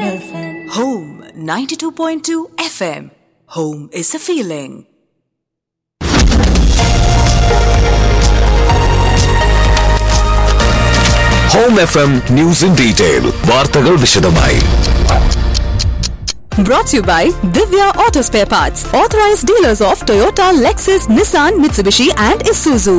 FM. Home 92.2 FM. Home is a feeling. Home F M news in detail വാർത്തകൾ വിശദമായി Brought to you by Divya Auto Spare Parts, authorized dealers of Toyota, Lexus, Nissan, Mitsubishi, and Isuzu.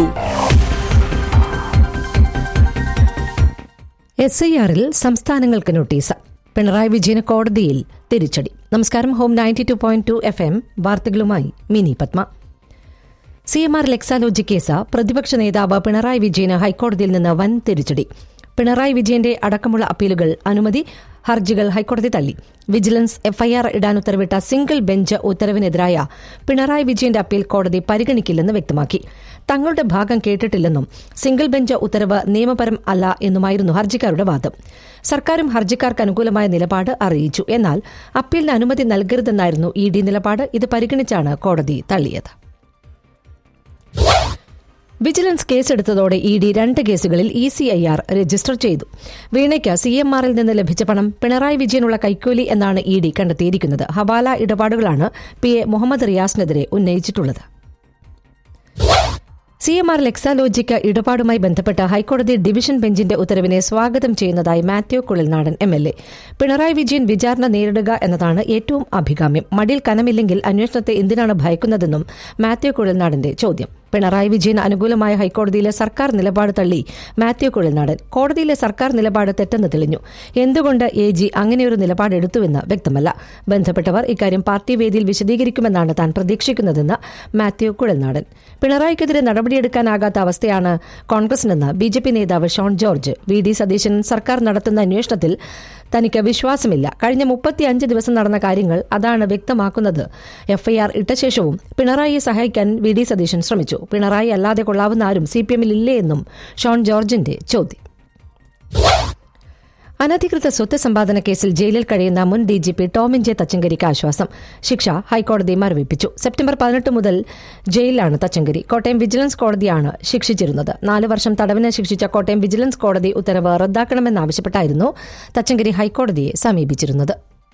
S I ആറിൽ സംസ്ഥാനങ്ങൾക്ക് notice Pinarayi വിജയന് കോടതിയിൽ തിരിച്ചടി നമസ്കാരം home ninety two point two F M വാർത്തകളുമായി Mini Padma C M R ലെക്സാലോജി കേസ് പ്രതിപക്ഷ നേതാവ് പിണറായി വിജയന് ഹൈക്കോടതിയിൽ നിന്ന് വൻ തിരിച്ചടി പിണറായി വിജയന്റെ അടക്കമുള്ള അപ്പീലുകൾ അനുമതി ഹർജികൾ ഹൈക്കോടതി തള്ളി വിജിലൻസ് എഫ്ഐആർ ഇടാൻ ഉത്തരവിട്ട സിംഗിൾ ബെഞ്ച് ഉത്തരവിനെതിരായ പിണറായി വിജയന്റെ അപ്പീൽ കോടതി പരിഗണിക്കില്ലെന്ന് വ്യക്തമാക്കി തങ്ങളുടെ ഭാഗം കേട്ടിട്ടില്ലെന്നും സിംഗിൾ ബെഞ്ച് ഉത്തരവ് നിയമപരം അല്ല എന്നുമായിരുന്നു ഹർജിക്കാരുടെ വാദം സർക്കാരും ഹർജിക്കാർക്ക് അനുകൂലമായ നിലപാട് അറിയിച്ചു എന്നാൽ അപ്പീലിന് അനുമതി നൽകരുതെന്നായിരുന്നു ഇ ഡി നിലപാട് ഇത് പരിഗണിച്ചാണ് കോടതി തള്ളിയത് വിജിലൻസ് കേസെടുത്തതോടെ ഇ ഡി രണ്ട് കേസുകളിൽ E C I R register ചെയ്തു വീണയ്ക്ക് സി എം ആറിൽ നിന്ന് ലഭിച്ച പണം പിണറായി വിജയനുള്ള കൈക്കൂലി എന്നാണ് ഇ ഡി കണ്ടെത്തിയിരിക്കുന്നത് ഹവാല ഇടപാടുകളാണ് പി എ മുഹമ്മദ് റിയാസിനെതിരെ ഉന്നയിച്ചിട്ടുള്ളത് സി എം ആർ ലെക്സാലോജിക്ക് ഇടപാടുമായി ബന്ധപ്പെട്ട ഹൈക്കോടതി ഡിവിഷൻ ബെഞ്ചിന്റെ ഉത്തരവിനെ സ്വാഗതം ചെയ്യുന്നതായി Mathew Kuzhalnadan M L A Pinarayi Vijayan വിചാരണ നേരിടുക എന്നതാണ് ഏറ്റവും അഭികാമ്യം മടിയിൽ കനമില്ലെങ്കിൽ അന്വേഷണത്തെ എന്തിനാണ് ഭയക്കുന്നതെന്നും മാത്യു കുഴൽനാടന്റെ ചോദ്യം പിണറായി വിജയന് അനുകൂലമായ ഹൈക്കോടതിയിലെ സർക്കാർ നിലപാട് തള്ളി മാത്യു കുഴൽനാടൻ കോടതിയിലെ സർക്കാർ നിലപാട് തെറ്റെന്ന് തെളിഞ്ഞു എന്തുകൊണ്ട് എ ജി അങ്ങനെയൊരു നിലപാട് എടുത്തുവെന്ന് വ്യക്തമല്ല ബന്ധപ്പെട്ടവർ ഇക്കാര്യം പാർട്ടി വേദിയിൽ വിശദീകരിക്കുമെന്നാണ് താൻ പ്രതീക്ഷിക്കുന്നതെന്ന് മാത്യു കുഴൽനാടൻ പിണറായിക്കെതിരെ നടപടിയെടുക്കാനാകാത്ത അവസ്ഥയാണ് കോൺഗ്രസിനെന്ന് ബി ജെ പി നേതാവ് ഷോൺ ജോർജ് വി ഡി സതീശൻ സർക്കാർ നടത്തുന്ന അന്വേഷണത്തിൽ തനിക്ക് വിശ്വാസമില്ല കഴിഞ്ഞ മുപ്പത്തിയഞ്ച് ദിവസം നടന്ന കാര്യങ്ങൾ അതാണ് വ്യക്തമാക്കുന്നത് എഫ്ഐആർ ഇട്ട ശേഷവും പിണറായിയെ സഹായിക്കാൻ വി ഡി സതീശൻ ശ്രമിച്ചു പിണറായി അല്ലാതെ കൊള്ളാവുന്ന ആരും സി പി എമ്മിൽ ഇല്ലേ എന്നും ഷോൺ ജോർജിന്റെ ചോദ്യം അനധികൃത സ്വത്ത് സമ്പാദന കേസിൽ ജയിലിൽ കഴിയുന്ന മുൻ D G P Tomin J തച്ചങ്കരിക്ക് ആശ്വാസം ശിക്ഷ ഹൈക്കോടതി മരവിപ്പിച്ചു സെപ്റ്റംബർ പതിനെട്ട് മുതൽ ജയിലിലാണ് തച്ചങ്കരി കോട്ടയം വിജിലൻസ് കോടതിയാണ് ശിക്ഷിച്ചിരുന്നത് നാല് വർഷം തടവിന് ശിക്ഷിച്ച കോട്ടയം വിജിലൻസ് കോടതി ഉത്തരവ് റദ്ദാക്കണമെന്നാവശ്യപ്പെട്ടായിരുന്നു തച്ചങ്കരി ഹൈക്കോടതിയെ സമീപിച്ചിരുന്നത്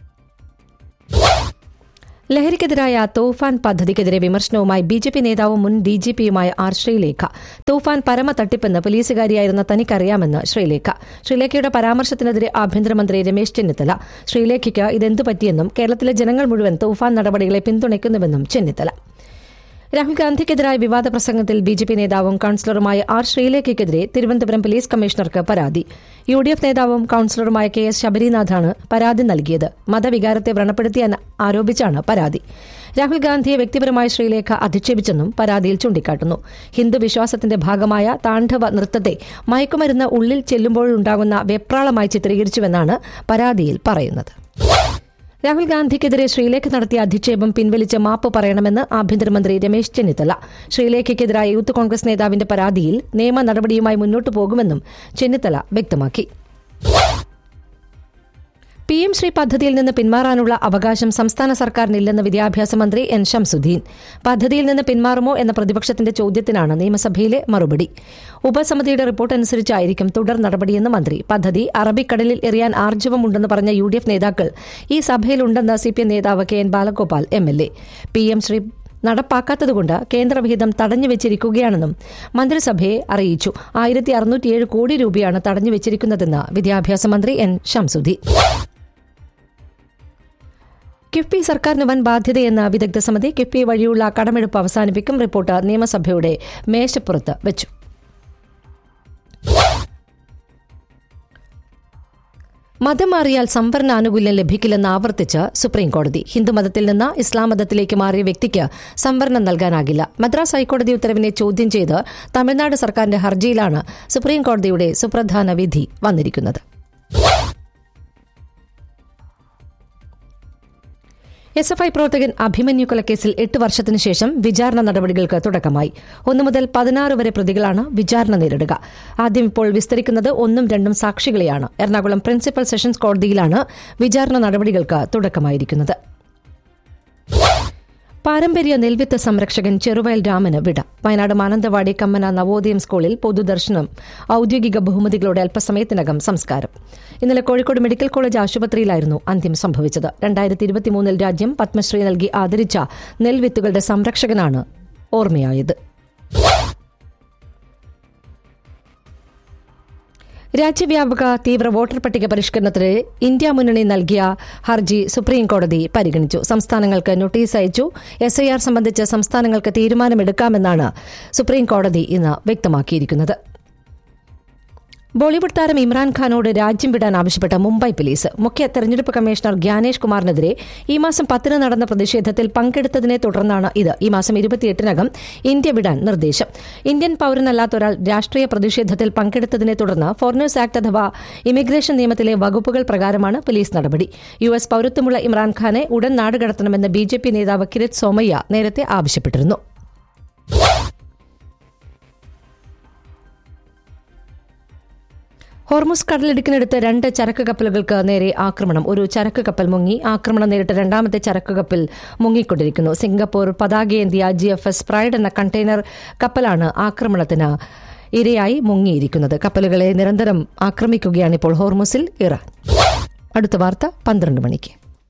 ലഹരിക്കെതിരായ തൂഫാൻ പദ്ധതിക്കെതിരെ വിമർശനവുമായി ബി ജെ പി നേതാവും മുൻ ഡി ജി പിയുമായ ആർ ശ്രീലേഖ തൂഫാൻ പരമ തട്ടിപ്പെന്ന് പോലീസുകാരിയായിരുന്ന തനിക്കറിയാമെന്ന് ശ്രീലേഖ ശ്രീലേഖയുടെ പരാമർശത്തിനെതിരെ ആഭ്യന്തരമന്ത്രി രമേശ് ചെന്നിത്തല ശ്രീലേഖയ്ക്ക് ഇതെന്തു പറ്റിയെന്നും കേരളത്തിലെ ജനങ്ങൾ മുഴുവൻ തൂഫാൻ നടപടികളെ പിന്തുണയ്ക്കുന്നുവെന്നും ചെന്നിത്തല രാഹുൽ ഗാന്ധിക്കെതിരായ വിവാദ പ്രസംഗത്തിൽ ബി ജെ പി നേതാവും കൌൺസിലറുമായ ആർ ശ്രീലേഖയ്ക്കെതിരെ തിരുവനന്തപുരം പോലീസ് കമ്മീഷണർക്ക് പരാതി യു ഡി എഫ് നേതാവും കൌൺസിലറുമായ കെ എസ് ശബരിനാഥാണ് പരാതി നൽകിയത് മതവികാരത്തെ വ്രണപ്പെടുത്തിയെന്ന് ആരോപിച്ചാണ് പരാതി രാഹുൽ ഗാന്ധിയെ വ്യക്തിപരമായി ശ്രീലേഖ അധിക്ഷേപിച്ചെന്നും പരാതിയിൽ ചൂണ്ടിക്കാട്ടുന്നു ഹിന്ദു വിശ്വാസത്തിന്റെ ഭാഗമായ താണ്ഡവ നൃത്തത്തെ മയക്കുമരുന്ന് ഉള്ളിൽ ചെല്ലുമ്പോഴുണ്ടാകുന്ന വെപ്രാളമായി ചിത്രീകരിച്ചുവെന്നാണ് പരാതിയിൽ പറയുന്നത് രാഹുൽ ഗാന്ധിക്കെതിരെ ശ്രീലേഖ നടത്തിയ അധിക്ഷേപം പിൻവലിച്ച് മാപ്പ് പറയണമെന്ന് ആഭ്യന്തരമന്ത്രി രമേശ് ചെന്നിത്തല ശ്രീലേഖയ്ക്കെതിരായ യൂത്ത് കോൺഗ്രസ് നേതാവിന്റെ പരാതിയിൽ നിയമ നടപടിയുമായി മുന്നോട്ടു പോകുമെന്നും ചെന്നിത്തല വ്യക്തമാക്കി പി എം ശ്രീ പദ്ധതിയിൽ നിന്ന് പിന്മാറാനുള്ള അവകാശം സംസ്ഥാന സർക്കാരിനില്ലെന്ന് വിദ്യാഭ്യാസ മന്ത്രി എൻ ഷംസുദ്ദീൻ പദ്ധതിയിൽ നിന്ന് പിന്മാറുമോ എന്ന പ്രതിപക്ഷത്തിന്റെ ചോദ്യത്തിനാണ് നിയമസഭയിലെ മറുപടി ഉപസമിതിയുടെ റിപ്പോർട്ട് അനുസരിച്ചായിരിക്കും തുടർ നടപടിയെന്ന് മന്ത്രി പദ്ധതി അറബിക്കടലിൽ എറിയാൻ ആർജവമുണ്ടെന്ന് പറഞ്ഞ യു ഡി എഫ് നേതാക്കൾ ഈ സഭയിലുണ്ടെന്ന് സി പി എം നേതാവ് K N Balagopal M L A P M Shri നടപ്പാക്കാത്തതുകൊണ്ട് കേന്ദ്രവിഹിതം തടഞ്ഞുവെച്ചിരിക്കുകയാണെന്നും മന്ത്രിസഭയെ അറിയിച്ചു ആയിരത്തി അറുന്നൂറ്റിയേഴ് കോടി രൂപയാണ് തടഞ്ഞുവെച്ചിരിക്കുന്നതെന്ന് വിദ്യാഭ്യാസ മന്ത്രി എൻ ഷംസുദ്ദീൻ കിഫ്ബി സർക്കാരിന് വൻ ബാധ്യതയെന്ന വിദഗ്ധ സമിതി കിഫ്ബി വഴിയുള്ള കടമെടുപ്പ് അവസാനിപ്പിക്കും റിപ്പോർട്ട് നിയമസഭയുടെ മേശപ്പുറത്ത് വെച്ചു മതം മാറിയാൽ സംവരണ ആനുകൂല്യം ലഭിക്കില്ലെന്ന് ആവർത്തിച്ച് സുപ്രീംകോടതി ഹിന്ദുമതത്തിൽ നിന്ന് ഇസ്ലാം മതത്തിലേക്ക് മാറിയ വ്യക്തിക്ക് സംവരണം നൽകാനാകില്ല മദ്രാസ് ഹൈക്കോടതി ഉത്തരവിനെ ചോദ്യം ചെയ്ത് തമിഴ്നാട് സർക്കാരിന്റെ ഹർജിയിലാണ് സുപ്രീംകോടതിയുടെ സുപ്രധാന വിധി വന്നിരിക്കുന്നത് എസ് എഫ് ഐ പ്രവർത്തകൻ അഭിമന്യു കൊലക്കേസിൽ എട്ട് വർഷത്തിനു ശേഷം വിചാരണ നടപടികൾക്ക് തുടക്കമായി ഒന്നു മുതൽ പതിനാറ് വരെ പ്രതികളാണ് വിചാരണ നേരിടുക ആദ്യം ഇപ്പോൾ വിസ്തരിക്കുന്നത് ഒന്നും രണ്ടും സാക്ഷികളെയാണ് എറണാകുളം പ്രിൻസിപ്പൽ സെഷൻസ് കോടതിയിലാണ് വിചാരണ നടപടികൾക്ക് തുടക്കമായിരിക്കുന്നത് പാരമ്പര്യ നെൽവിത്ത് സംരക്ഷകൻ ചെറുവയൽ രാമന് വിട വയനാട് മാനന്തവാടി കമ്മന നവോദയം സ്കൂളിൽ പൊതുദർശനം ഔദ്യോഗിക ബഹുമതികളോടെ അല്പസമയത്തിനകം സംസ്കാരം ഇന്നലെ കോഴിക്കോട് മെഡിക്കൽ കോളേജ് ആശുപത്രിയിലായിരുന്നു അന്ത്യം സംഭവിച്ചത് രണ്ടായിരത്തി ഇരുപത്തിമൂന്നിൽ രാജ്യം പത്മശ്രീ നൽകി ആദരിച്ച നെൽവിത്തുകളുടെ സംരക്ഷകനാണ് ഓർമ്മയായത് രാജ്യവ്യാപക തീവ്ര വോട്ടർ പട്ടിക പരിഷ്കരണത്തിന് ഇന്ത്യ മുന്നണി നൽകിയ ഹർജി സുപ്രീം കോടതി പരിഗണിച്ചു സംസ്ഥാനങ്ങൾക്ക് നോട്ടീസ് അയച്ചു എസ് ഐ ആർ സംബന്ധിച്ച് സംസ്ഥാനങ്ങൾക്ക് തീരുമാനമെടുക്കാമെന്നാണ് സുപ്രീം കോടതി ഇന്ന് വ്യക്തമാക്കിയിരിക്കുന്നത് ബോളിവുഡ് താരം ഇമ്രാൻഖാനോട് രാജ്യം വിടാൻ ആവശ്യപ്പെട്ട മുംബൈ പോലീസ് മുഖ്യ തെരഞ്ഞെടുപ്പ് കമ്മീഷണർ ഗ്യാനേഷ് കുമാറിനെതിരെ ഈ മാസം പത്തിന് നടന്ന പ്രതിഷേധത്തിൽ പങ്കെടുത്തതിനെ തുടർന്നാണ് ഇത് ഈ മാസം ഇരുപത്തിയെട്ടിനകം ഇന്ത്യ വിടാൻ നിർദ്ദേശം ഇന്ത്യൻ പൌരനല്ലാത്ത ഒരാൾ രാഷ്ട്രീയ പ്രതിഷേധത്തിൽ പങ്കെടുത്തതിനെ തുടർന്ന് ഫോറിനേഴ്സ് ആക്ട് അഥവാ ഇമിഗ്രേഷൻ നിയമത്തിലെ വകുപ്പുകൾ പ്രകാരമാണ് പോലീസ് നടപടി യു എസ് പൌരത്വമുള്ള ഇമ്രാൻഖാനെ ഉടൻ നാടുകടത്തണമെന്ന് ബി ജെ പി നേതാവ് കിരത് സോമയ്യ നേരത്തെ ആവശ്യപ്പെട്ടിരുന്നു ഹോർമുസ് കടലിടുക്കിനടുത്ത് രണ്ട് ചരക്ക് കപ്പലുകൾക്ക് നേരെ ആക്രമണം ഒരു ചരക്ക് കപ്പൽ മുങ്ങി ആക്രമണം നേരിട്ട രണ്ടാമത്തെ ചരക്ക് കപ്പൽ മുങ്ങിക്കൊണ്ടിരിക്കുന്നു സിംഗപ്പൂർ പതാകയേന്തിയ ജി എഫ് എസ് പ്രൈഡ് എന്ന കണ്ടെയ്നർ കപ്പലാണ് ആക്രമണത്തിന് ഇരയായി മുങ്ങിയിരിക്കുന്നത് കപ്പലുകളെ നിരന്തരം ആക്രമിക്കുകയാണിപ്പോൾ ഹോർമുസിൽ ഇറാൻ അടുത്ത വാർത്ത പന്ത്രണ്ട് മണിക്ക്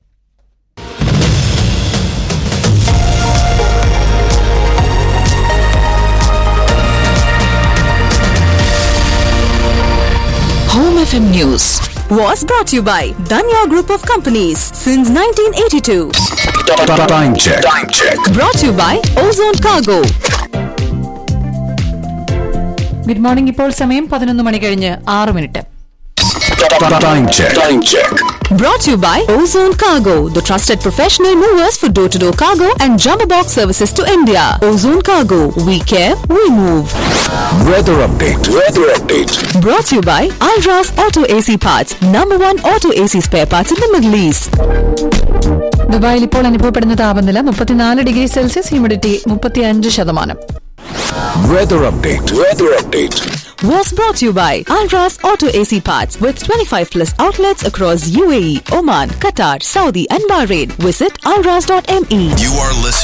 Home FM News was brought to you by Danya Group of Companies since 1982. Time check. Time check. Brought to you by Ozone Cargo. Good morning ഇപ്പോൾ സമയം പതിനൊന്ന് മണി കഴിഞ്ഞ് ആറ് minute Time check. Time check. Brought to you by Ozone Cargo, the trusted professional movers for door to door cargo and jumbo box services to India. Ozone Cargo, we care, we move. Weather update. Weather update. Brought to you by Alras Auto AC Parts, number one auto AC spare parts in the Middle East. ദുബായിൽ ഇപ്പോൾ അനുഭവപ്പെടുന്ന താപനില മുപ്പത്തിനാല് degree Celsius humidity മുപ്പത്തിയഞ്ച് ശതമാനം Weather update. Weather update. Was brought to you by Alras Auto AC Parts with 25 plus outlets across UAE, Oman, Qatar, Saudi, and Bahrain. Visit alras.me. You are listening.